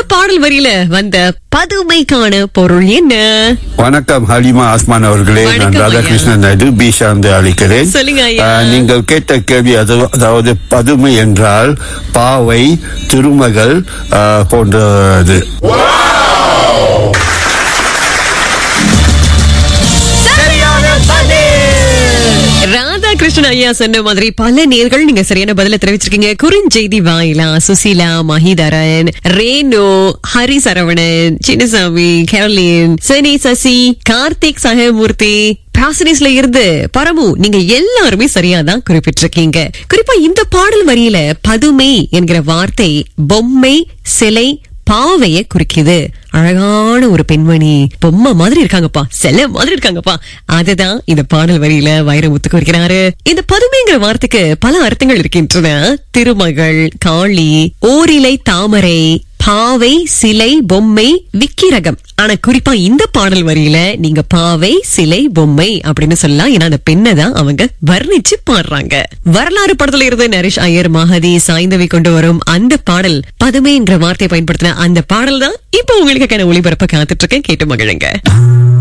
பாடல் வரியில வந்த பதுமைக்கான பொருள் என்ன வணக்கம் ஹலிமா ஆஸ்மான் அவர்களே நான் வணக்கம் ராதாகிருஷ்ணன் நாயுடு பி சார்ந்து அழைக்கிறேன் சொல்லுங்க ஐயா. ஆ, நீங்கள் கேட்ட கேள்வி அது- அதாவது பதுமை என்றால் பாவை திருமகள் ஆ, போன்றது ராதாகிருஷ்ணன் ஐயா சொன்ன மாதிரி பல நேர்கள் நீங்க சரியான பதில தெரிவிச்சிருக்கீங்க குறுஞ்செய்தி வாயிலா சுசீலா மஹிதரன் ரேணு ஹரி சரவணன் சின்னசாமி கேரளின் சனி சசி கார்த்திக் சஹமூர்த்தி பிராசனிஸ்ல இருந்து பரமு நீங்க எல்லாருமே சரியா தான் குறிப்பிட்டிருக்கீங்க குறிப்பா இந்த பாடல் வரியில பதுமை என்கிற வார்த்தை பொம்மை சிலை பாவைய குறிக்குது அழகான ஒரு பெண்மணி பொம்மை மாதிரி இருக்காங்கப்பா சிலை மாதிரி இருக்காங்கப்பா அதுதான் இந்த பாடல் வரியில வைரமுத்து குறிக்கிறாரு இந்த பதுமைங்கிற வார்த்தைக்கு பல அர்த்தங்கள் இருக்கின்றன திருமகள் காளி ஓரிலை தாமரை பாவை சிலை பொம்மை விக்கிரகம் ஆனா குறிப்பா இந்த பாடல் வரியில நீங்க பாவை சிலை பொம்மை அப்படின்னு சொல்லலாம் ஏன்னா அந்த பெண்ணை தான் அவங்க வர்ணிச்சு பாடுறாங்க வரலாறு படத்துல இருந்து நரேஷ் ஐயர் மகதி சாய்ந்தவை கொண்டு வரும் அந்த பாடல் பதுமைங்கிற வார்த்தையை பயன்படுத்தின அந்த பாடல் தான் இப்போ உங்களுக்கான ஒளிபரப்ப காத்துட்டு இருக்கேன் கேட்டு மகிழுங்க